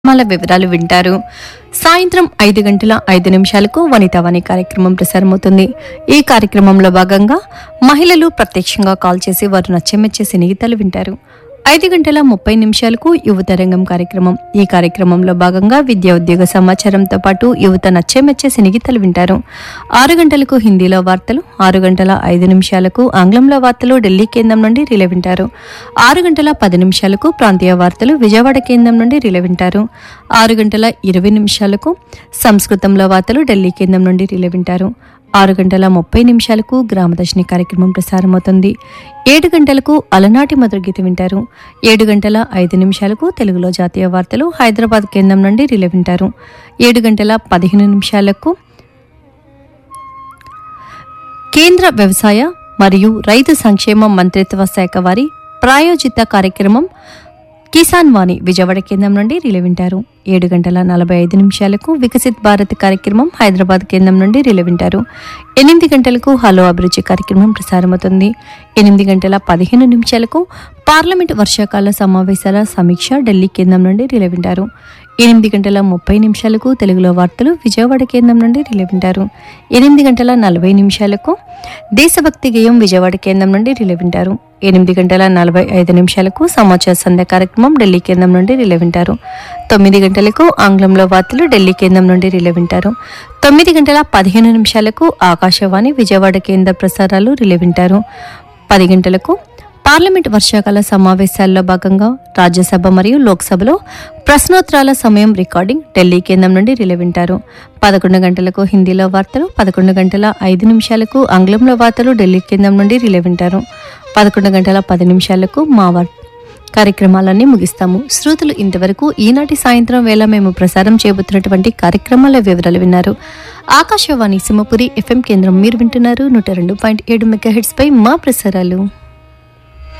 కార్యక్రమాల వివరాలు వింటారు సాయంత్రం ఐదు గంటల ఐదు నిమిషాలకు వనితావాణి కార్యక్రమం ప్రసారమవుతుంది ఈ కార్యక్రమంలో భాగంగా మహిళలు ప్రత్యక్షంగా కాల్ చేసి వారు నచ్చెమెచ్చే సినిగీతాలు వింటారు ఐదు గంటల ముప్పై నిమిషాలకు యువత రంగం కార్యక్రమం ఈ కార్యక్రమంలో భాగంగా విద్యా ఉద్యోగ సమాచారంతో పాటు యువత నచ్చెమెచ్చే సినిగీతాలు వింటారు ఆరు గంటలకు హిందీలో వార్తలు ఆరు గంటల ఐదు నిమిషాలకు ఆంగ్లంలో వార్తలు ఢిల్లీ కేంద్రం నుండి రిలే వింటారు ఆరు గంటల పది నిమిషాలకు ప్రాంతీయ వార్తలు విజయవాడ కేంద్రం నుండి రిలే వింటారు ఆరు గంటల ఇరవై నిమిషాలకు సంస్కృతంలో వార్తలు ఢిల్లీ కేంద్రం నుండి రిలే వింటారు ఆరు గంటల ముప్పై నిమిషాలకు గ్రామదర్శిని కార్యక్రమం ప్రసారమవుతుంది ఏడు గంటలకు అలనాటి మధుర గీత వింటారు ఏడు గంటల ఐదు నిమిషాలకు తెలుగులో జాతీయ వార్తలు హైదరాబాద్ కేంద్రం నుండి రిలే వింటారు ఏడు గంటల పదిహేను నిమిషాలకు కేంద్ర వ్యవసాయ మరియు రైతు సంక్షేమ మంత్రిత్వ శాఖ వారి ప్రాయోజిత కార్యక్రమం కిసాన్ వాణి విజయవాడ కేంద్రం నుండి రిలే వింటారు ఏడు గంటల నలభై ఐదు నిమిషాలకు వికసిత్ భారత్ కార్యక్రమం హైదరాబాద్ కేంద్రం నుండి రిలే వింటారు ఎనిమిది గంటలకు హలో అభిరుచి కార్యక్రమం ప్రసారమవుతుంది ఎనిమిది గంటల పదిహేను నిమిషాలకు పార్లమెంట్ వర్షాకాల సమావేశాల సమీక్ష ఢిల్లీ కేంద్రం నుండి రిలే వింటారు ఎనిమిది గంటల ముప్పై నిమిషాలకు తెలుగులో వార్తలు విజయవాడ కేంద్రం నుండి రిలే వింటారు ఎనిమిది గంటల నలభై నిమిషాలకు దేశభక్తి గేయం విజయవాడ కేంద్రం నుండి రిలే వింటారు ఎనిమిది గంటల నలభై ఐదు నిమిషాలకు సమాచార సంధ్య కార్యక్రమం ఢిల్లీ కేంద్రం నుండి రిలే వింటారు తొమ్మిది గంటలకు ఆంగ్లంలో వార్తలు ఢిల్లీ కేంద్రం నుండి రిలే వింటారు తొమ్మిది గంటల పదిహేను నిమిషాలకు ఆకాశవాణి విజయవాడ కేంద్ర ప్రసారాలు రిలే వింటారు పది గంటలకు పార్లమెంట్ వర్షాకాల సమావేశాల్లో భాగంగా రాజ్యసభ మరియు లోక్సభలో ప్రశ్నోత్తరాల సమయం రికార్డింగ్ ఢిల్లీ కేంద్రం నుండి రిలే వింటారు పదకొండు గంటలకు హిందీలో వార్తలు పదకొండు గంటల ఐదు నిమిషాలకు ఆంగ్లంలో వార్తలు ఢిల్లీ కేంద్రం నుండి రిలే వింటారు పదకొండు గంటల పది నిమిషాలకు మా వార్ కార్యక్రమాలన్నీ ముగిస్తాము శ్రోతలు ఇంతవరకు ఈనాటి సాయంత్రం వేళ మేము ప్రసారం చేయబోతున్నటువంటి కార్యక్రమాల వివరాలు విన్నారు ఆకాశవాణి సింహపురి ఎఫ్ఎం కేంద్రం మీరు వింటున్నారు నూట రెండు పాయింట్ ఏడు మెగా పై మా ప్రసారాలు